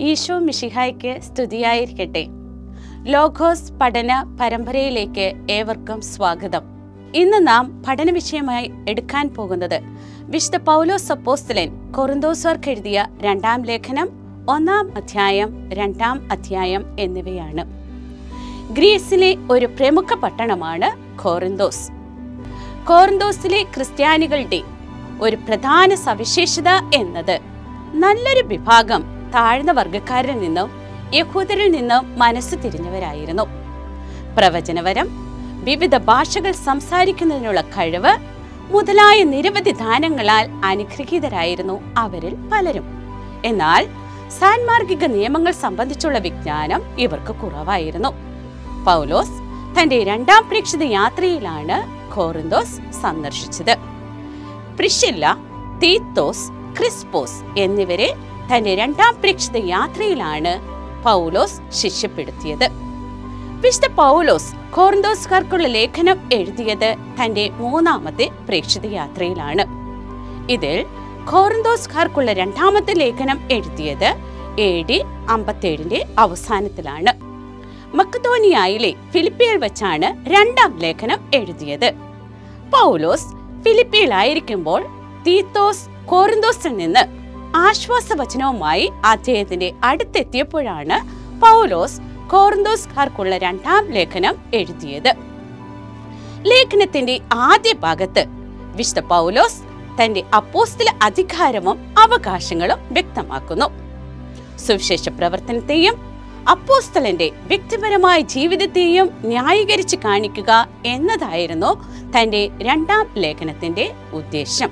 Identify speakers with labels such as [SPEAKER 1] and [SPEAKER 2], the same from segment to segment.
[SPEAKER 1] ഈശോ മിഷിഹായ്ക്ക് സ്തുതിയായിരിക്കട്ടെ ലോഗോസ് പഠന പരമ്പരയിലേക്ക് ഏവർക്കും സ്വാഗതം ഇന്ന് നാം പഠന വിഷയമായി എടുക്കാൻ പോകുന്നത് വിശുദ്ധ പൗലോസ് അപ്പോസ്തലൻ കൊറിന്തോസർക്ക് എഴുതിയ രണ്ടാം ലേഖനം ഒന്നാം അധ്യായം രണ്ടാം അധ്യായം എന്നിവയാണ് ഗ്രീസിലെ ഒരു പ്രമുഖ പട്ടണമാണ് കോറിന്തോസ് കോറിന്തോസിലെ ക്രിസ്ത്യാനികളുടെ ഒരു പ്രധാന സവിശേഷത എന്നത് നല്ലൊരു വിഭാഗം താഴ്ന്ന വർഗക്കാരിൽ നിന്നും യഹൂദരിൽ നിന്നും മനസ്സ് തിരിഞ്ഞവരായിരുന്നു പ്രവചനവരം വിവിധ ഭാഷകൾ സംസാരിക്കുന്നതിനുള്ള കഴിവ് മുതലായ നിരവധി ദാനങ്ങളാൽ അനുഗ്രഹീതരായിരുന്നു അവരിൽ പലരും എന്നാൽ സാൻമാർഗിക നിയമങ്ങൾ സംബന്ധിച്ചുള്ള വിജ്ഞാനം ഇവർക്ക് കുറവായിരുന്നു പൗലോസ് തന്റെ രണ്ടാം പ്രേക്ഷിത യാത്രയിലാണ് കോറിന്തോസ് സന്ദർശിച്ചത് പ്രിഷില്ല തീത്തോസ് ക്രിസ്പോസ് എന്നിവരെ തന്റെ രണ്ടാം പ്രേക്ഷിത യാത്രയിലാണ് പൗലോസ് ശിഷ്യപ്പെടുത്തിയത് വിശുദ്ധ പൗലോസ് കോറിന്തോസ്കാർക്കുള്ള ലേഖനം എഴുതിയത് തന്റെ മൂന്നാമത്തെ പ്രേക്ഷിത യാത്രയിലാണ് ഇതിൽ കോറിന്തോസ്കാർക്കുള്ള രണ്ടാമത്തെ ലേഖനം എഴുതിയത് എ ഡി അമ്പത്തേഴിന്റെ അവസാനത്തിലാണ് മക്കതോനിയായിലെ ഫിലിപ്പിയിൽ വെച്ചാണ് രണ്ടാം ലേഖനം എഴുതിയത് പൗലോസ് ഫിലിപ്പിയിലായിരിക്കുമ്പോൾ തീത്തോസ് കോറിന്തോസിൽ നിന്ന് ആശ്വാസവചനവുമായി അദ്ദേഹത്തിന്റെ അടുത്തെത്തിയപ്പോഴാണ് പൗലോസ് കോറിന്തോസ്കാർക്കുള്ള രണ്ടാം ലേഖനം എഴുതിയത് ലേഖനത്തിന്റെ ആദ്യ ഭാഗത്ത് വിശുദ്ധ പൗലോസ് തന്റെ അപ്പോസ്തല അധികാരവും അവകാശങ്ങളും വ്യക്തമാക്കുന്നു സുവിശേഷ പ്രവർത്തനത്തെയും അപ്പോസ്തലന്റെ വ്യക്തിപരമായ ജീവിതത്തെയും ന്യായീകരിച്ച് കാണിക്കുക എന്നതായിരുന്നു തന്റെ രണ്ടാം ലേഖനത്തിന്റെ ഉദ്ദേശം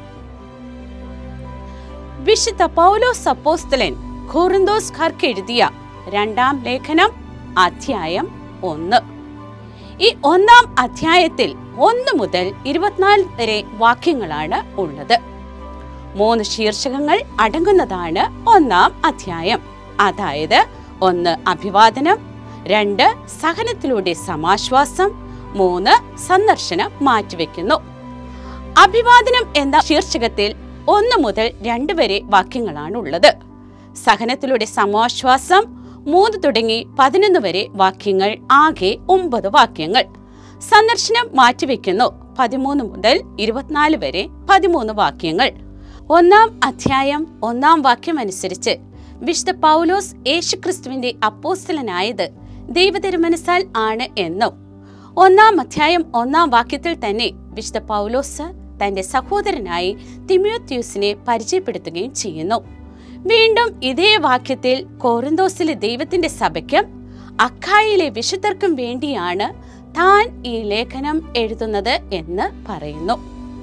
[SPEAKER 1] വിശുദ്ധ പൗലോസ് അപ്പോസ്തലൻ ഖോറിന്തോസ്കാർക്ക് എഴുതിയ രണ്ടാം ലേഖനം അധ്യായം ഒന്ന് ഈ ഒന്നാം അധ്യായത്തിൽ ഒന്ന് മുതൽ ഇരുപത്തിനാല് വരെ വാക്യങ്ങളാണ് ഉള്ളത് മൂന്ന് ശീർഷകങ്ങൾ അടങ്ങുന്നതാണ് ഒന്നാം അധ്യായം അതായത് ഒന്ന് അഭിവാദനം രണ്ട് സഹനത്തിലൂടെ സമാശ്വാസം മൂന്ന് സന്ദർശനം മാറ്റിവെക്കുന്നു അഭിവാദനം എന്ന ശീർഷകത്തിൽ ഒന്ന് മുതൽ രണ്ട് വരെ വാക്യങ്ങളാണ് ഉള്ളത് സഹനത്തിലൂടെ സമാശ്വാസം മൂന്ന് തുടങ്ങി പതിനൊന്ന് വരെ വാക്യങ്ങൾ ആകെ ഒമ്പത് വാക്യങ്ങൾ സന്ദർശനം മാറ്റിവെക്കുന്നു പതിമൂന്ന് മുതൽ ഇരുപത്തിനാല് വരെ പതിമൂന്ന് വാക്യങ്ങൾ ഒന്നാം അധ്യായം ഒന്നാം വാക്യം അനുസരിച്ച് വിശുദ്ധ പൗലോസ് യേശുക്രിസ്തുവിന്റെ അപ്പോസ്തലനായത് ദൈവതിരുമനസാൽ ആണ് എന്നും ഒന്നാം അധ്യായം ഒന്നാം വാക്യത്തിൽ തന്നെ വിശുദ്ധ പൗലോസ് തന്റെ സഹോദരനായി തിമിയോത്യൂസിനെ പരിചയപ്പെടുത്തുകയും ചെയ്യുന്നു വീണ്ടും ഇതേ വാക്യത്തിൽ കോറിന്തോസിലെ ദൈവത്തിന്റെ സഭയ്ക്കും അഖായിലെ വിശുദ്ധർക്കും വേണ്ടിയാണ് താൻ ഈ ലേഖനം എഴുതുന്നത് എന്ന് പറയുന്നു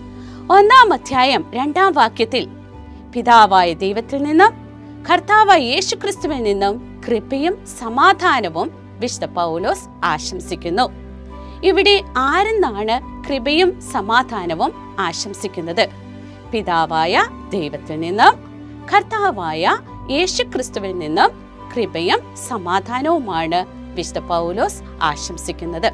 [SPEAKER 1] ഒന്നാം അധ്യായം രണ്ടാം വാക്യത്തിൽ പിതാവായ ദൈവത്തിൽ നിന്നും കർത്താവായ യേശുക്രിസ്തുവിൽ നിന്നും കൃപയും സമാധാനവും വിശുദ്ധ പൗലോസ് ആശംസിക്കുന്നു ഇവിടെ ആരെന്നാണ് കൃപയും സമാധാനവും ആശംസിക്കുന്നത് പിതാവായ ദൈവത്തിൽ നിന്നും കർത്താവായ യേശുക്രിസ്തുവിൽ നിന്നും കൃപയും സമാധാനവുമാണ് വിശുദ്ധ പൗലോസ് ആശംസിക്കുന്നത്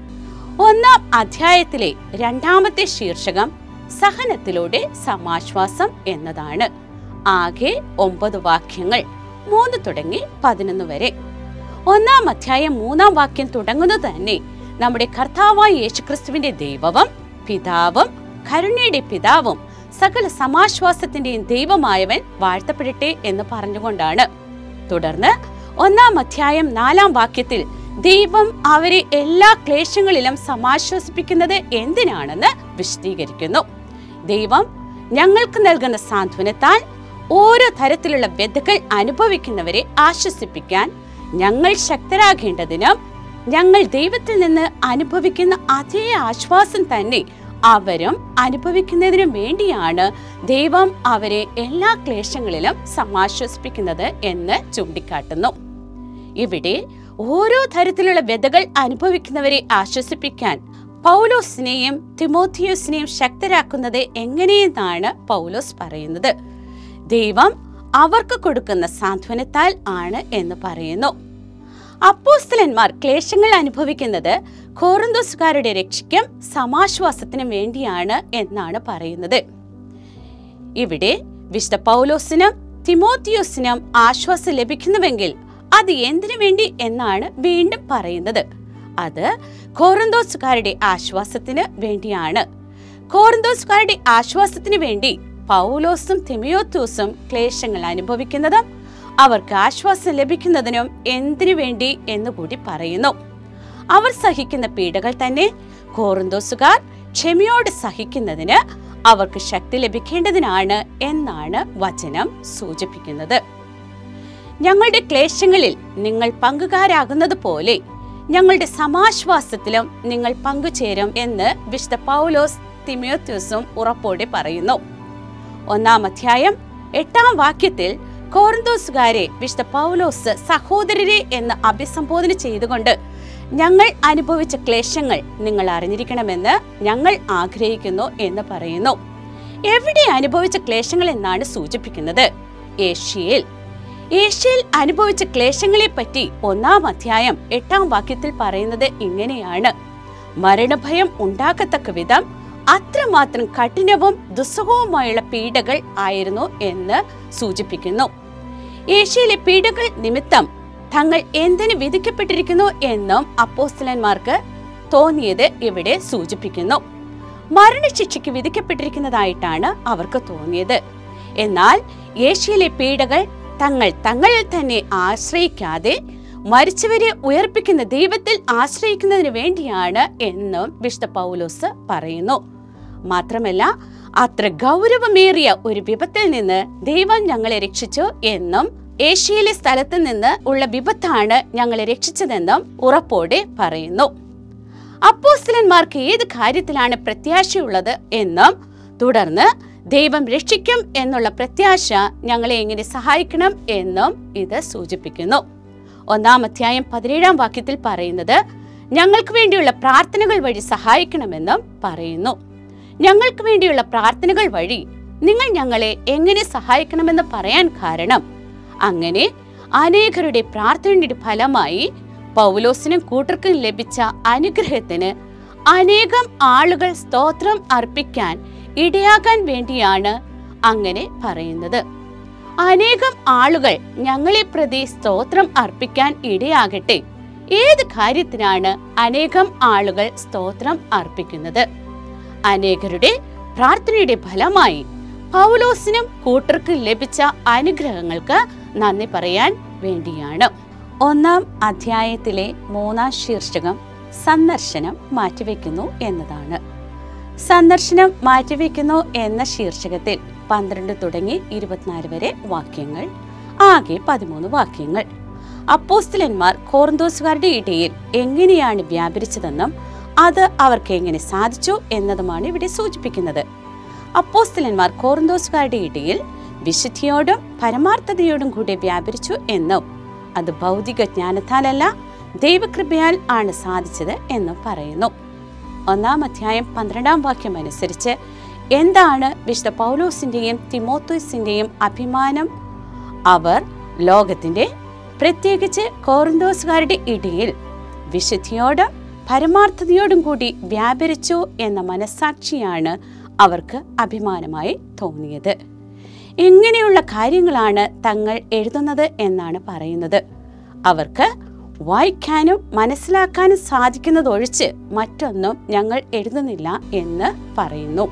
[SPEAKER 1] ഒന്നാം അധ്യായത്തിലെ രണ്ടാമത്തെ ശീർഷകം സഹനത്തിലൂടെ സമാശ്വാസം എന്നതാണ് ആകെ ഒമ്പത് വാക്യങ്ങൾ മൂന്ന് തുടങ്ങി പതിനൊന്ന് വരെ ഒന്നാം അധ്യായം മൂന്നാം വാക്യം തുടങ്ങുന്നത് തന്നെ നമ്മുടെ കർത്താവായ യേശുക്രിസ്തുവിന്റെ ദൈവവും പിതാവും കരുണയുടെ പിതാവും സകല സമാശ്വാസത്തിന്റെയും ദൈവമായവൻ വാഴ്ത്തപ്പെടട്ടെ എന്ന് പറഞ്ഞുകൊണ്ടാണ് തുടർന്ന് ഒന്നാം അധ്യായം നാലാം വാക്യത്തിൽ ദൈവം അവരെ എല്ലാ ക്ലേശങ്ങളിലും സമാശ്വസിപ്പിക്കുന്നത് എന്തിനാണെന്ന് വിശദീകരിക്കുന്നു ദൈവം ഞങ്ങൾക്ക് നൽകുന്ന സാന്ത്വനത്താൽ ഓരോ തരത്തിലുള്ള വ്യതകൾ അനുഭവിക്കുന്നവരെ ആശ്വസിപ്പിക്കാൻ ഞങ്ങൾ ശക്തരാകേണ്ടതിനും ഞങ്ങൾ ദൈവത്തിൽ നിന്ന് അനുഭവിക്കുന്ന അതേ ആശ്വാസം തന്നെ അവരും അനുഭവിക്കുന്നതിനും വേണ്ടിയാണ് ദൈവം അവരെ എല്ലാ ക്ലേശങ്ങളിലും സമാശ്വസിപ്പിക്കുന്നത് എന്ന് ചൂണ്ടിക്കാട്ടുന്നു ഇവിടെ ഓരോ തരത്തിലുള്ള വ്യതകൾ അനുഭവിക്കുന്നവരെ ആശ്വസിപ്പിക്കാൻ പൗലോസിനെയും തിമോത്തിയോസിനെയും ശക്തരാക്കുന്നത് എങ്ങനെയെന്നാണ് പൗലോസ് പറയുന്നത് ദൈവം അവർക്ക് കൊടുക്കുന്ന സാന്ത്വനത്താൽ ആണ് എന്ന് പറയുന്നു അപ്പോസ്തലന്മാർ ക്ലേശങ്ങൾ അനുഭവിക്കുന്നത് കോറിന്തോസുകാരുടെ രക്ഷയ്ക്കും സമാശ്വാസത്തിനും വേണ്ടിയാണ് എന്നാണ് പറയുന്നത് ഇവിടെ വിശുദ്ധ പൗലോസിനും തിമോത്തിയോസിനും ആശ്വാസം ലഭിക്കുന്നുവെങ്കിൽ അത് എന്തിനു വേണ്ടി എന്നാണ് വീണ്ടും പറയുന്നത് അത് കോറന്തോസുകാരുടെ ആശ്വാസത്തിന് വേണ്ടിയാണ് കോറന്തോസുകാരുടെ ആശ്വാസത്തിന് വേണ്ടി പൗലോസും തിമിയോത്തൂസും ക്ലേശങ്ങൾ അനുഭവിക്കുന്നതും അവർക്ക് ആശ്വാസം ലഭിക്കുന്നതിനും എന്തിനു വേണ്ടി എന്നുകൂടി പറയുന്നു അവർ സഹിക്കുന്ന പീഡകൾ തന്നെ കോറന്തോസുകാർ ക്ഷമയോട് സഹിക്കുന്നതിന് അവർക്ക് ശക്തി ലഭിക്കേണ്ടതിനാണ് എന്നാണ് വചനം സൂചിപ്പിക്കുന്നത് ഞങ്ങളുടെ ക്ലേശങ്ങളിൽ നിങ്ങൾ പങ്കുകാരാകുന്നത് പോലെ ഞങ്ങളുടെ സമാശ്വാസത്തിലും നിങ്ങൾ പങ്കുചേരും എന്ന് വിശുദ്ധ പൗലോസ് തിമിയോത്യൂസും ഉറപ്പോടെ പറയുന്നു ഒന്നാം അധ്യായം എട്ടാം വാക്യത്തിൽ കോർന്തോസുകാരെ വിശുദ്ധ പൗലോസ് സഹോദരരെ എന്ന് അഭിസംബോധന ചെയ്തുകൊണ്ട് ഞങ്ങൾ അനുഭവിച്ച ക്ലേശങ്ങൾ നിങ്ങൾ അറിഞ്ഞിരിക്കണമെന്ന് ഞങ്ങൾ ആഗ്രഹിക്കുന്നു എന്ന് പറയുന്നു എവിടെ അനുഭവിച്ച ക്ലേശങ്ങൾ എന്നാണ് സൂചിപ്പിക്കുന്നത് ഏഷ്യയിൽ ഏഷ്യയിൽ അനുഭവിച്ച ക്ലേശങ്ങളെ പറ്റി ഒന്നാം അധ്യായം എട്ടാം വാക്യത്തിൽ പറയുന്നത് ഇങ്ങനെയാണ് മരണഭയം ഉണ്ടാക്കത്തക്ക വിധം അത്രമാത്രം കഠിനവും ദുസ്സഹവുമായുള്ള പീഡകൾ ആയിരുന്നു എന്ന് സൂചിപ്പിക്കുന്നു ഏഷ്യയിലെ പീഡകൾ നിമിത്തം തങ്ങൾ എന്തിന് വിധിക്കപ്പെട്ടിരിക്കുന്നു എന്നും അപ്പോസ്തലന്മാർക്ക് തോന്നിയത് ഇവിടെ സൂചിപ്പിക്കുന്നു മരണശിക്ഷയ്ക്ക് വിധിക്കപ്പെട്ടിരിക്കുന്നതായിട്ടാണ് അവർക്ക് തോന്നിയത് എന്നാൽ ഏഷ്യയിലെ പീഡകൾ തങ്ങൾ തങ്ങളിൽ തന്നെ ആശ്രയിക്കാതെ മരിച്ചവരെ ഉയർപ്പിക്കുന്ന ദൈവത്തിൽ ആശ്രയിക്കുന്നതിന് വേണ്ടിയാണ് എന്നും വിശുദ്ധ പൗലോസ് പറയുന്നു മാത്രമല്ല അത്ര ഗൗരവമേറിയ ഒരു വിപത്തിൽ നിന്ന് ദൈവം ഞങ്ങളെ രക്ഷിച്ചു എന്നും ഏഷ്യയിലെ സ്ഥലത്ത് നിന്ന് ഉള്ള വിപത്താണ് ഞങ്ങളെ രക്ഷിച്ചതെന്നും ഉറപ്പോടെ പറയുന്നു അപ്പോസ്തലന്മാർക്ക് ഏത് കാര്യത്തിലാണ് പ്രത്യാശയുള്ളത് എന്നും തുടർന്ന് ദൈവം രക്ഷിക്കും എന്നുള്ള പ്രത്യാശ ഞങ്ങളെ എങ്ങനെ സഹായിക്കണം എന്നും ഇത് സൂചിപ്പിക്കുന്നു ഒന്നാം അധ്യായം പതിനേഴാം വാക്യത്തിൽ പറയുന്നത് ഞങ്ങൾക്ക് വേണ്ടിയുള്ള പ്രാർത്ഥനകൾ വഴി സഹായിക്കണമെന്നും പറയുന്നു ഞങ്ങൾക്ക് വേണ്ടിയുള്ള പ്രാർത്ഥനകൾ വഴി നിങ്ങൾ ഞങ്ങളെ എങ്ങനെ സഹായിക്കണമെന്ന് പറയാൻ കാരണം അങ്ങനെ അനേകരുടെ പ്രാർത്ഥനയുടെ ഫലമായി പൗലോസിനും കൂട്ടർക്കും ലഭിച്ച അനുഗ്രഹത്തിന് അനേകം ആളുകൾ സ്തോത്രം അർപ്പിക്കാൻ ഇടയാകാൻ വേണ്ടിയാണ് അങ്ങനെ പറയുന്നത് അനേകം ആളുകൾ ഞങ്ങളെ പ്രതി സ്തോത്രം അർപ്പിക്കാൻ ഇടയാകട്ടെ ഏത് കാര്യത്തിനാണ് അനേകം ആളുകൾ സ്തോത്രം അർപ്പിക്കുന്നത് അനേകരുടെ പ്രാർത്ഥനയുടെ ഫലമായി പൗലോസിനും കൂട്ടർക്കും ലഭിച്ച അനുഗ്രഹങ്ങൾക്ക് നന്ദി പറയാൻ വേണ്ടിയാണ് ഒന്നാം അധ്യായത്തിലെ മൂന്നാം ശീർഷകം സന്ദർശനം മാറ്റിവെക്കുന്നു എന്നതാണ് സന്ദർശനം മാറ്റിവെക്കുന്നു എന്ന ശീർഷകത്തിൽ പന്ത്രണ്ട് തുടങ്ങി ഇരുപത്തിനാല് വരെ വാക്യങ്ങൾ ആകെ പതിമൂന്ന് വാക്യങ്ങൾ അപ്പോസ്തലന്മാർ കോർന്തോസുകാരുടെ ഇടയിൽ എങ്ങനെയാണ് വ്യാപരിച്ചതെന്നും അത് അവർക്ക് എങ്ങനെ സാധിച്ചു എന്നതുമാണ് ഇവിടെ സൂചിപ്പിക്കുന്നത് അപ്പോസ്തലന്മാർ കോർന്തോസുകാരുടെ ഇടയിൽ വിശുദ്ധിയോടും പരമാർത്ഥതയോടും കൂടി വ്യാപരിച്ചു എന്നും അത് ഭൗതിക ജ്ഞാനത്താലല്ല ദൈവകൃപയാൽ ആണ് സാധിച്ചത് എന്നും പറയുന്നു ഒന്നാം അധ്യായം പന്ത്രണ്ടാം വാക്യം അനുസരിച്ച് എന്താണ് വിശുദ്ധ പൗലോസിന്റെയും തിമോത്തോസിന്റെയും അഭിമാനം അവർ ലോകത്തിന്റെ പ്രത്യേകിച്ച് കോറിന്തോസുകാരുടെ ഇടയിൽ വിശുദ്ധിയോടും പരമാർത്ഥതയോടും കൂടി വ്യാപരിച്ചു എന്ന മനസാക്ഷിയാണ് അവർക്ക് അഭിമാനമായി തോന്നിയത് എങ്ങനെയുള്ള കാര്യങ്ങളാണ് തങ്ങൾ എഴുതുന്നത് എന്നാണ് പറയുന്നത് അവർക്ക് വായിക്കാനും മനസ്സിലാക്കാനും സാധിക്കുന്നതൊഴിച്ച് മറ്റൊന്നും ഞങ്ങൾ എഴുതുന്നില്ല എന്ന് പറയുന്നു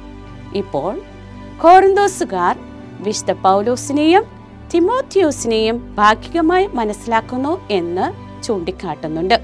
[SPEAKER 1] ഇപ്പോൾ കോറിന്തോസുകാർ വിശുദ്ധ പൗലോസിനെയും തിമോത്തിയോസിനെയും ഭാഗികമായി മനസ്സിലാക്കുന്നു എന്ന് ചൂണ്ടിക്കാട്ടുന്നുണ്ട്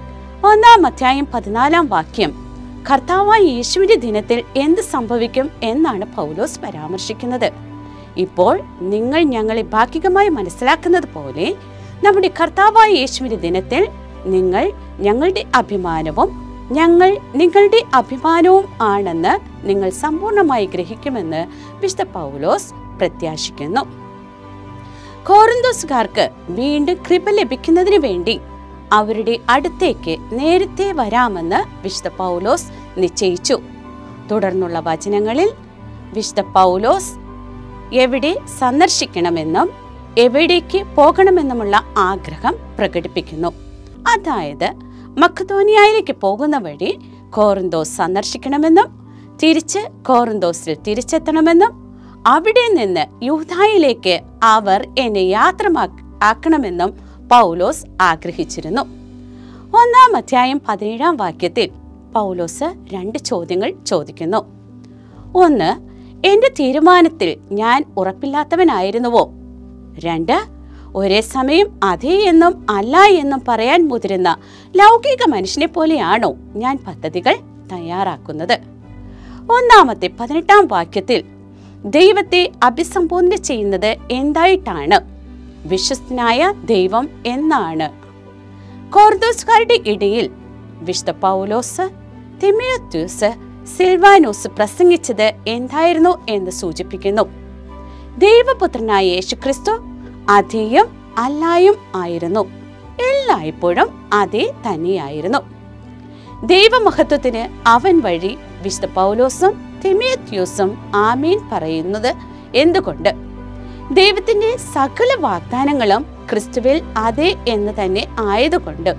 [SPEAKER 1] ഒന്നാം അധ്യായം പതിനാലാം വാക്യം കർത്താവായ യേശുവിന്റെ ദിനത്തിൽ എന്ത് സംഭവിക്കും എന്നാണ് പൗലോസ് പരാമർശിക്കുന്നത് ഇപ്പോൾ നിങ്ങൾ ഞങ്ങളെ ഭാഗികമായി മനസ്സിലാക്കുന്നത് പോലെ നമ്മുടെ കർത്താവായ യേശുവിന്റെ ദിനത്തിൽ നിങ്ങൾ ഞങ്ങളുടെ അഭിമാനവും ഞങ്ങൾ നിങ്ങളുടെ അഭിമാനവും ആണെന്ന് നിങ്ങൾ സമ്പൂർണ്ണമായി ഗ്രഹിക്കുമെന്ന് വിശുദ്ധ പൗലോസ് പ്രത്യാശിക്കുന്നു കോറിന്തോസുകാർക്ക് വീണ്ടും കൃപ ലഭിക്കുന്നതിന് വേണ്ടി അവരുടെ അടുത്തേക്ക് നേരത്തെ വരാമെന്ന് വിശുദ്ധ പൗലോസ് നിശ്ചയിച്ചു തുടർന്നുള്ള വചനങ്ങളിൽ വിശുദ്ധ പൗലോസ് എവിടെ സന്ദർശിക്കണമെന്നും എവിടേക്ക് പോകണമെന്നുമുള്ള ആഗ്രഹം പ്രകടിപ്പിക്കുന്നു അതായത് മക്കധോനിയയിലേക്ക് പോകുന്ന വഴി കോറിന്തോസ് സന്ദർശിക്കണമെന്നും തിരിച്ച് കോറിന്തോസിൽ തിരിച്ചെത്തണമെന്നും അവിടെ നിന്ന് യൂതായിലേക്ക് അവർ എന്നെ യാത്രമാ ആക്കണമെന്നും പൗലോസ് ആഗ്രഹിച്ചിരുന്നു ഒന്നാം അധ്യായം പതിനേഴാം വാക്യത്തിൽ പൗലോസ് രണ്ട് ചോദ്യങ്ങൾ ചോദിക്കുന്നു ഒന്ന് എന്റെ തീരുമാനത്തിൽ ഞാൻ ഉറപ്പില്ലാത്തവനായിരുന്നുവോ രണ്ട് ഒരേ സമയം അതേ എന്നും അല്ല എന്നും പറയാൻ മുതിരുന്ന ലൗകിക മനുഷ്യനെ പോലെയാണോ ഞാൻ പദ്ധതികൾ തയ്യാറാക്കുന്നത് ഒന്നാമത്തെ പതിനെട്ടാം വാക്യത്തിൽ ദൈവത്തെ അഭിസംബോധന ചെയ്യുന്നത് എന്തായിട്ടാണ് വിശ്വസ്തനായ ദൈവം എന്നാണ് കോർദോസ്കാരുടെ ഇടയിൽ വിശുദ്ധ പൗലോസ് തിമിയോത്യൂസ് സിൽവാനോസ് പ്രസംഗിച്ചത് എന്തായിരുന്നു എന്ന് സൂചിപ്പിക്കുന്നു ദൈവപുത്രനായ യേശുക്രിസ്തു അതേയും അല്ലായും ആയിരുന്നു എല്ലായ്പ്പോഴും അതേ തന്നെയായിരുന്നു ദൈവമഹത്വത്തിന് അവൻ വഴി വിശുദ്ധ പൗലോസും തിമിയത്യൂസും ആമീൻ പറയുന്നത് എന്തുകൊണ്ട് ദൈവത്തിന്റെ സകല വാഗ്ദാനങ്ങളും ക്രിസ്തുവിൽ അതെ എന്ന് തന്നെ ആയതുകൊണ്ട്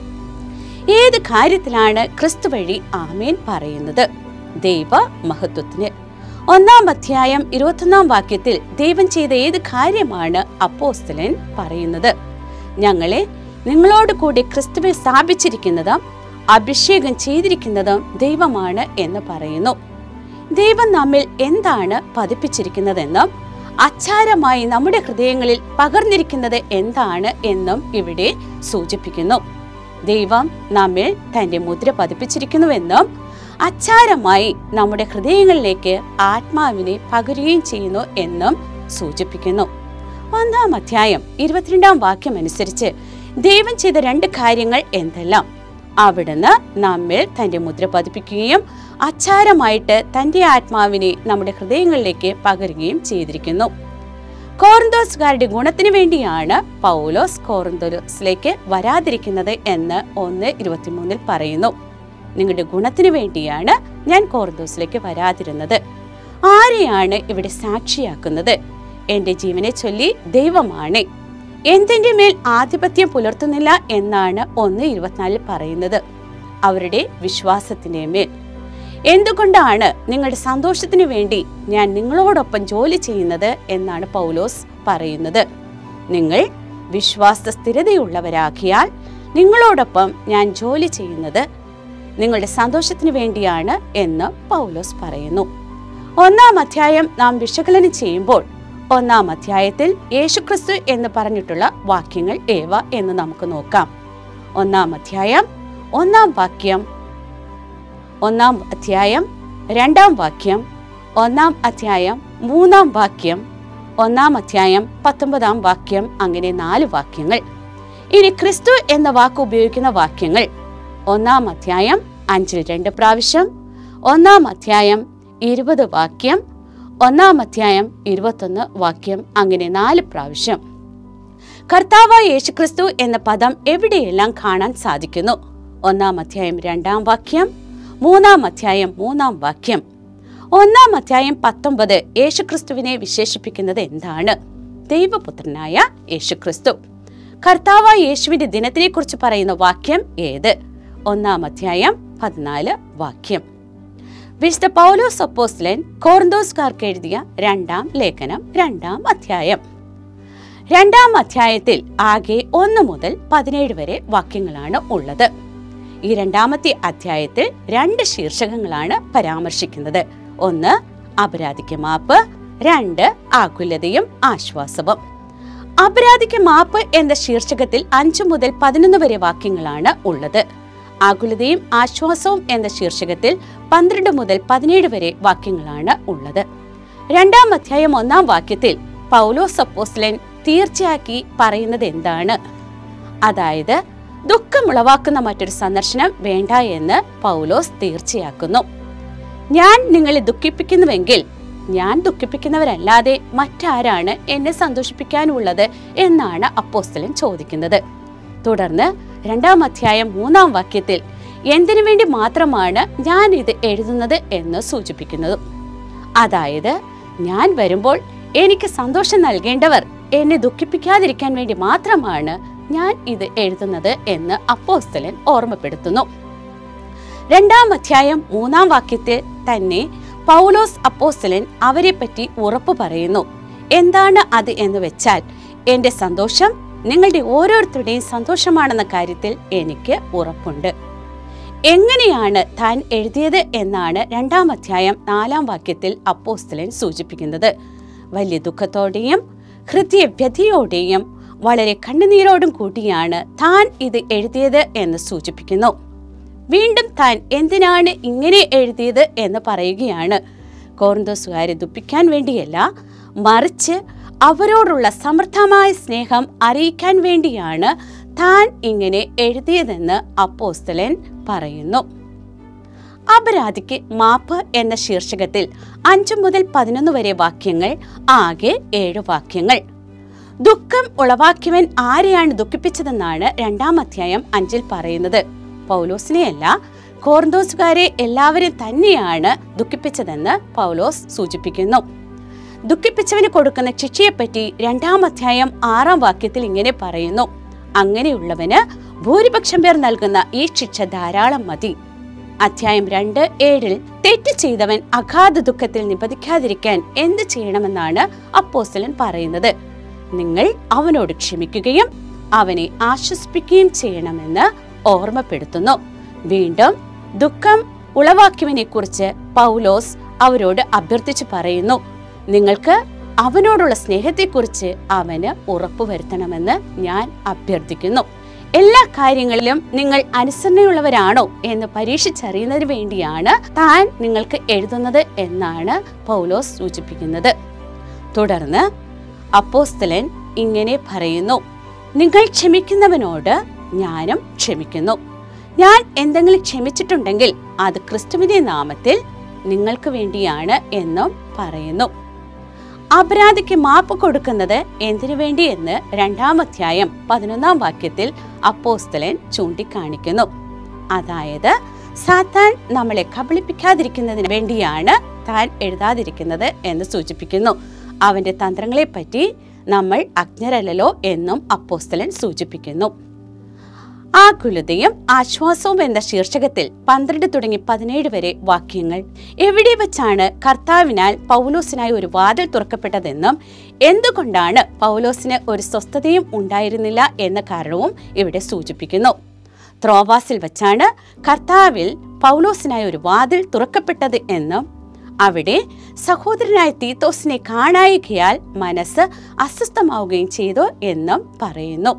[SPEAKER 1] ഏത് കാര്യത്തിലാണ് ക്രിസ്തു വഴി ആമേൻ പറയുന്നത് ദൈവ മഹത്വത്തിന് ഒന്നാം അധ്യായം ഇരുപത്തൊന്നാം വാക്യത്തിൽ ദൈവം ചെയ്ത ഏത് കാര്യമാണ് അപ്പോസ്തലൻ പറയുന്നത് ഞങ്ങളെ നിങ്ങളോട് കൂടി ക്രിസ്തുവിൽ സ്ഥാപിച്ചിരിക്കുന്നതും അഭിഷേകം ചെയ്തിരിക്കുന്നതും ദൈവമാണ് എന്ന് പറയുന്നു ദൈവം നമ്മിൽ എന്താണ് പതിപ്പിച്ചിരിക്കുന്നതെന്നും അച്ചാരമായി നമ്മുടെ ഹൃദയങ്ങളിൽ പകർന്നിരിക്കുന്നത് എന്താണ് എന്നും ഇവിടെ സൂചിപ്പിക്കുന്നു ദൈവം നമ്മിൽ തന്റെ മുദ്ര പതിപ്പിച്ചിരിക്കുന്നുവെന്നും അച്ചാരമായി നമ്മുടെ ഹൃദയങ്ങളിലേക്ക് ആത്മാവിനെ പകരുകയും ചെയ്യുന്നു എന്നും സൂചിപ്പിക്കുന്നു ഒന്നാം അധ്യായം ഇരുപത്തിരണ്ടാം വാക്യം അനുസരിച്ച് ദൈവം ചെയ്ത രണ്ട് കാര്യങ്ങൾ എന്തെല്ലാം അവിടുന്ന് നമ്മിൽ തന്റെ മുദ്ര പതിപ്പിക്കുകയും അച്ചാരമായിട്ട് തന്റെ ആത്മാവിനെ നമ്മുടെ ഹൃദയങ്ങളിലേക്ക് പകരുകയും ചെയ്തിരിക്കുന്നു കോറിന്തോസുകാരുടെ ഗുണത്തിന് വേണ്ടിയാണ് പൗലോസ് കോറിന്തോസിലേക്ക് വരാതിരിക്കുന്നത് എന്ന് ഒന്ന് ഇരുപത്തിമൂന്നിൽ പറയുന്നു നിങ്ങളുടെ ഗുണത്തിന് വേണ്ടിയാണ് ഞാൻ കോറിന്തോസിലേക്ക് വരാതിരുന്നത് ആരെയാണ് ഇവിടെ സാക്ഷിയാക്കുന്നത് എന്റെ ജീവനെ ചൊല്ലി ദൈവമാണ് എന്തിന്റെ മേൽ ആധിപത്യം പുലർത്തുന്നില്ല എന്നാണ് ഒന്ന് ഇരുപത്തിനാലിൽ പറയുന്നത് അവരുടെ വിശ്വാസത്തിന്റെ മേൽ എന്തുകൊണ്ടാണ് നിങ്ങളുടെ സന്തോഷത്തിനു വേണ്ടി ഞാൻ നിങ്ങളോടൊപ്പം ജോലി ചെയ്യുന്നത് എന്നാണ് പൗലോസ് പറയുന്നത് നിങ്ങൾ വിശ്വാസ സ്ഥിരതയുള്ളവരാക്കിയാൽ നിങ്ങളോടൊപ്പം ഞാൻ ജോലി ചെയ്യുന്നത് നിങ്ങളുടെ സന്തോഷത്തിനു വേണ്ടിയാണ് എന്ന് പൗലോസ് പറയുന്നു ഒന്നാം അധ്യായം നാം വിശകലനം ചെയ്യുമ്പോൾ ഒന്നാം അധ്യായത്തിൽ യേശുക്രിസ്തു എന്ന് പറഞ്ഞിട്ടുള്ള വാക്യങ്ങൾ ഏവ എന്ന് നമുക്ക് നോക്കാം ഒന്നാം അധ്യായം ഒന്നാം വാക്യം ഒന്നാം അധ്യായം രണ്ടാം വാക്യം ഒന്നാം അധ്യായം മൂന്നാം വാക്യം ഒന്നാം അധ്യായം പത്തൊമ്പതാം വാക്യം അങ്ങനെ നാല് വാക്യങ്ങൾ ഇനി ക്രിസ്തു എന്ന വാക്ക് ഉപയോഗിക്കുന്ന വാക്യങ്ങൾ ഒന്നാം അധ്യായം അഞ്ചിൽ രണ്ട് പ്രാവശ്യം ഒന്നാം അധ്യായം ഇരുപത് വാക്യം ഒന്നാം അധ്യായം ഇരുപത്തൊന്ന് വാക്യം അങ്ങനെ നാല് പ്രാവശ്യം കർത്താവായ യേശുക്രിസ്തു എന്ന പദം എവിടെയെല്ലാം കാണാൻ സാധിക്കുന്നു ഒന്നാം അധ്യായം രണ്ടാം വാക്യം മൂന്നാം അധ്യായം മൂന്നാം വാക്യം ഒന്നാം അധ്യായം പത്തൊമ്പത് യേശുക്രിസ്തുവിനെ വിശേഷിപ്പിക്കുന്നത് എന്താണ് ദൈവപുത്രനായ യേശുക്രിസ്തു കർത്താവായ യേശുവിന്റെ ദിനത്തിനെ കുറിച്ച് പറയുന്ന വാക്യം ഏത് ഒന്നാം അധ്യായം പതിനാല് വാക്യം വിശുദ്ധ പൗലോസ് അപ്പോസ്ലൻ കോർന്തോസ്കാർക്ക് എഴുതിയ രണ്ടാം ലേഖനം രണ്ടാം അധ്യായം രണ്ടാം അധ്യായത്തിൽ ആകെ ഒന്ന് മുതൽ പതിനേഴ് വരെ വാക്യങ്ങളാണ് ഉള്ളത് ഈ രണ്ടാമത്തെ അധ്യായത്തിൽ രണ്ട് ശീർഷകങ്ങളാണ് പരാമർശിക്കുന്നത് ഒന്ന് അപരാധിക്ക് മാപ്പ് രണ്ട് ആകുലതയും ആശ്വാസവും അപരാധിക്ക് മാപ്പ് എന്ന ശീർഷകത്തിൽ അഞ്ചു മുതൽ പതിനൊന്ന് വരെ വാക്യങ്ങളാണ് ഉള്ളത് ആകുലതയും ആശ്വാസവും എന്ന ശീർഷകത്തിൽ പന്ത്രണ്ട് മുതൽ പതിനേഴ് വരെ വാക്യങ്ങളാണ് ഉള്ളത് രണ്ടാം അധ്യായം ഒന്നാം വാക്യത്തിൽ പൗലോസ് അപ്പോസ്ലൻ തീർച്ചയാക്കി പറയുന്നത് എന്താണ് അതായത് ദുഃഖമുളവാക്കുന്ന മറ്റൊരു സന്ദർശനം വേണ്ട എന്ന് പൗലോസ് തീർച്ചയാക്കുന്നു ഞാൻ നിങ്ങളെ ദുഃഖിപ്പിക്കുന്നുവെങ്കിൽ ഞാൻ ദുഃഖിപ്പിക്കുന്നവരല്ലാതെ മറ്റാരാണ് എന്നെ സന്തോഷിപ്പിക്കാനുള്ളത് എന്നാണ് അപ്പോസ്തലൻ ചോദിക്കുന്നത് തുടർന്ന് രണ്ടാം അധ്യായം മൂന്നാം വാക്യത്തിൽ എന്തിനു വേണ്ടി മാത്രമാണ് ഞാൻ ഇത് എഴുതുന്നത് എന്ന് സൂചിപ്പിക്കുന്നതും അതായത് ഞാൻ വരുമ്പോൾ എനിക്ക് സന്തോഷം നൽകേണ്ടവർ എന്നെ ദുഃഖിപ്പിക്കാതിരിക്കാൻ വേണ്ടി മാത്രമാണ് ഞാൻ ഇത് എഴുതുന്നത് എന്ന് അപ്പോസ്തലൻ ഓർമ്മപ്പെടുത്തുന്നു രണ്ടാം അധ്യായം മൂന്നാം വാക്യത്തിൽ തന്നെ പൗലോസ് അപ്പോസ്തലൻ അവരെ പറ്റി ഉറപ്പു പറയുന്നു എന്താണ് അത് എന്ന് വെച്ചാൽ എൻ്റെ സന്തോഷം നിങ്ങളുടെ ഓരോരുത്തരുടെയും സന്തോഷമാണെന്ന കാര്യത്തിൽ എനിക്ക് ഉറപ്പുണ്ട് എങ്ങനെയാണ് താൻ എഴുതിയത് എന്നാണ് രണ്ടാം അധ്യായം നാലാം വാക്യത്തിൽ അപ്പോസ്തലൻ സൂചിപ്പിക്കുന്നത് വലിയ ദുഃഖത്തോടെയും ഹൃദയവ്യഥയോടെയും വളരെ കണ്ണുനീരോടും കൂട്ടിയാണ് താൻ ഇത് എഴുതിയത് എന്ന് സൂചിപ്പിക്കുന്നു വീണ്ടും താൻ എന്തിനാണ് ഇങ്ങനെ എഴുതിയത് എന്ന് പറയുകയാണ് കോർന്തോസുകാരെ ദുഃഖിക്കാൻ വേണ്ടിയല്ല മറിച്ച് അവരോടുള്ള സമൃദ്ധമായ സ്നേഹം അറിയിക്കാൻ വേണ്ടിയാണ് താൻ ഇങ്ങനെ എഴുതിയതെന്ന് അപ്പോസ്തലൻ പറയുന്നു അപരാധിക്ക് മാപ്പ് എന്ന ശീർഷകത്തിൽ അഞ്ചു മുതൽ പതിനൊന്ന് വരെ വാക്യങ്ങൾ ആകെ ഏഴ് വാക്യങ്ങൾ ദുഃഖം ഉളവാക്കിയവൻ ആരെയാണ് ദുഃഖിപ്പിച്ചതെന്നാണ് രണ്ടാം അധ്യായം അഞ്ചിൽ പറയുന്നത് പൗലോസിനെയല്ല കോർന്തോസുകാരെ എല്ലാവരും തന്നെയാണ് ദുഃഖിപ്പിച്ചതെന്ന് പൗലോസ് സൂചിപ്പിക്കുന്നു ദുഃഖിപ്പിച്ചവന് കൊടുക്കുന്ന ശിക്ഷയെപ്പറ്റി രണ്ടാം അധ്യായം ആറാം വാക്യത്തിൽ ഇങ്ങനെ പറയുന്നു അങ്ങനെയുള്ളവന് ഭൂരിപക്ഷം പേർ നൽകുന്ന ഈ ശിക്ഷ ധാരാളം മതി അധ്യായം രണ്ട് ഏഴിൽ തെറ്റ് ചെയ്തവൻ അഗാധ ദുഃഖത്തിൽ നിബദിക്കാതിരിക്കാൻ എന്ത് ചെയ്യണമെന്നാണ് അപ്പോസ്തലൻ പറയുന്നത് നിങ്ങൾ അവനോട് ക്ഷമിക്കുകയും അവനെ ആശ്വസിപ്പിക്കുകയും ചെയ്യണമെന്ന് ഓർമ്മപ്പെടുത്തുന്നു വീണ്ടും ദുഃഖം ഉളവാക്കിയവനെ കുറിച്ച് പൗലോസ് അവരോട് അഭ്യർത്ഥിച്ചു പറയുന്നു നിങ്ങൾക്ക് അവനോടുള്ള സ്നേഹത്തെക്കുറിച്ച് അവന് ഉറപ്പുവരുത്തണമെന്ന് ഞാൻ അഭ്യർത്ഥിക്കുന്നു എല്ലാ കാര്യങ്ങളിലും നിങ്ങൾ അനുസരണയുള്ളവരാണോ എന്ന് പരീക്ഷിച്ചറിയുന്നതിന് വേണ്ടിയാണ് താൻ നിങ്ങൾക്ക് എഴുതുന്നത് എന്നാണ് പൗലോസ് സൂചിപ്പിക്കുന്നത് തുടർന്ന് അപ്പോസ്തലൻ ഇങ്ങനെ പറയുന്നു നിങ്ങൾ ക്ഷമിക്കുന്നവനോട് ഞാനും ക്ഷമിക്കുന്നു ഞാൻ എന്തെങ്കിലും ക്ഷമിച്ചിട്ടുണ്ടെങ്കിൽ അത് ക്രിസ്തുവിന്റെ നാമത്തിൽ നിങ്ങൾക്ക് വേണ്ടിയാണ് എന്നും പറയുന്നു അപരാധിക്ക് മാപ്പ് കൊടുക്കുന്നത് എന്തിനു വേണ്ടി എന്ന് രണ്ടാം അധ്യായം പതിനൊന്നാം വാക്യത്തിൽ അപ്പോസ്തലൻ ചൂണ്ടിക്കാണിക്കുന്നു അതായത് സാത്താൻ നമ്മളെ കബളിപ്പിക്കാതിരിക്കുന്നതിന് വേണ്ടിയാണ് താൻ എഴുതാതിരിക്കുന്നത് എന്ന് സൂചിപ്പിക്കുന്നു അവന്റെ തന്ത്രങ്ങളെപ്പറ്റി നമ്മൾ അജ്ഞരല്ലോ എന്നും അപ്പോസ്തലൻ സൂചിപ്പിക്കുന്നു ആകുലതയും ആശ്വാസവും എന്ന ശീർഷകത്തിൽ പന്ത്രണ്ട് തുടങ്ങി പതിനേഴ് വരെ വാക്യങ്ങൾ എവിടെ വെച്ചാണ് കർത്താവിനാൽ പൗലോസിനായി ഒരു വാതിൽ തുറക്കപ്പെട്ടതെന്നും എന്തുകൊണ്ടാണ് പൗലോസിന് ഒരു സ്വസ്ഥതയും ഉണ്ടായിരുന്നില്ല എന്ന കാരണവും ഇവിടെ സൂചിപ്പിക്കുന്നു ത്രോവാസിൽ വെച്ചാണ് കർത്താവിൽ പൗലോസിനായി ഒരു വാതിൽ തുറക്കപ്പെട്ടത് എന്നും അവിടെ സഹോദരനായ തീത്തോസിനെ കാണായികയാൽ മനസ്സ് അസ്വസ്ഥമാവുകയും ചെയ്തു എന്നും പറയുന്നു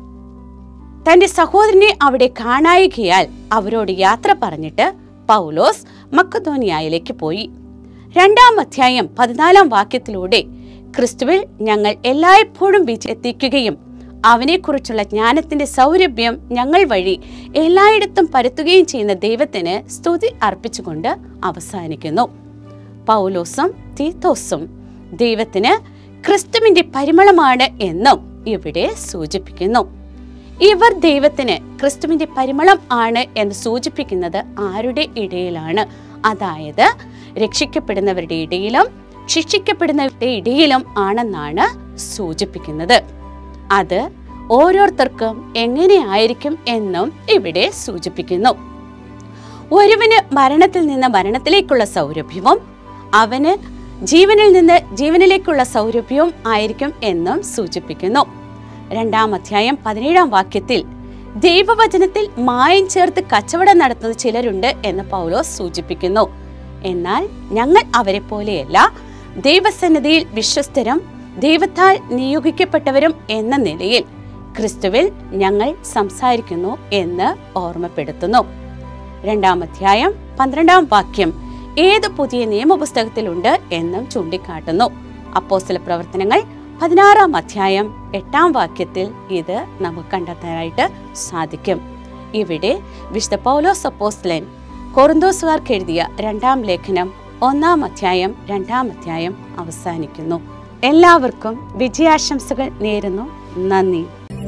[SPEAKER 1] തന്റെ സഹോദരനെ അവിടെ കാണായികയാൽ അവരോട് യാത്ര പറഞ്ഞിട്ട് പൗലോസ് മക്കധോനിയായിലേക്ക് പോയി രണ്ടാം അധ്യായം പതിനാലാം വാക്യത്തിലൂടെ ക്രിസ്തുവിൽ ഞങ്ങൾ എല്ലായ്പ്പോഴും വിജയെത്തിക്കുകയും അവനെക്കുറിച്ചുള്ള ജ്ഞാനത്തിന്റെ സൗരഭ്യം ഞങ്ങൾ വഴി എല്ലായിടത്തും പരത്തുകയും ചെയ്യുന്ന ദൈവത്തിന് സ്തുതി അർപ്പിച്ചുകൊണ്ട് അവസാനിക്കുന്നു പൗലോസും തീത്തോസും ദൈവത്തിന് ക്രിസ്തുവിന്റെ പരിമളമാണ് എന്നും ഇവിടെ സൂചിപ്പിക്കുന്നു ഇവർ ദൈവത്തിന് ക്രിസ്തുവിന്റെ പരിമളം ആണ് എന്ന് സൂചിപ്പിക്കുന്നത് ആരുടെ ഇടയിലാണ് അതായത് രക്ഷിക്കപ്പെടുന്നവരുടെ ഇടയിലും ശിക്ഷിക്കപ്പെടുന്നവരുടെ ഇടയിലും ആണെന്നാണ് സൂചിപ്പിക്കുന്നത് അത് ഓരോരുത്തർക്കും എങ്ങനെയായിരിക്കും എന്നും ഇവിടെ സൂചിപ്പിക്കുന്നു ഒരുവന് മരണത്തിൽ നിന്ന് മരണത്തിലേക്കുള്ള സൗരഭ്യവും അവന് ജീവനിൽ നിന്ന് ജീവനിലേക്കുള്ള സൗരഭ്യവും ആയിരിക്കും എന്നും സൂചിപ്പിക്കുന്നു രണ്ടാം അധ്യായം പതിനേഴാം വാക്യത്തിൽ ദൈവവചനത്തിൽ മായം ചേർത്ത് കച്ചവടം നടത്തുന്ന ചിലരുണ്ട് എന്ന് പൗലോസ് സൂചിപ്പിക്കുന്നു എന്നാൽ ഞങ്ങൾ അവരെ പോലെയല്ല ദൈവസന്നിധിയിൽ വിശ്വസ്തരും ദൈവത്താൽ നിയോഗിക്കപ്പെട്ടവരും എന്ന നിലയിൽ ക്രിസ്തുവിൽ ഞങ്ങൾ സംസാരിക്കുന്നു എന്ന് ഓർമ്മപ്പെടുത്തുന്നു രണ്ടാം അധ്യായം പന്ത്രണ്ടാം വാക്യം ഏത് പുതിയ നിയമപുസ്തകത്തിലുണ്ട് എന്നും ചൂണ്ടിക്കാട്ടുന്നു അപ്പോസ്തല പ്രവർത്തനങ്ങൾ പതിനാറാം അധ്യായം എട്ടാം വാക്യത്തിൽ ഇത് നമുക്ക് കണ്ടെത്താനായിട്ട് സാധിക്കും ഇവിടെ വിശുദ്ധ പൗലോസ് അപ്പോസ്തലൻ കൊറിന്തോസുകാർക്ക് എഴുതിയ രണ്ടാം ലേഖനം ഒന്നാം അധ്യായം രണ്ടാം അധ്യായം അവസാനിക്കുന്നു എല്ലാവർക്കും വിജയാശംസകൾ നേരുന്നു നന്ദി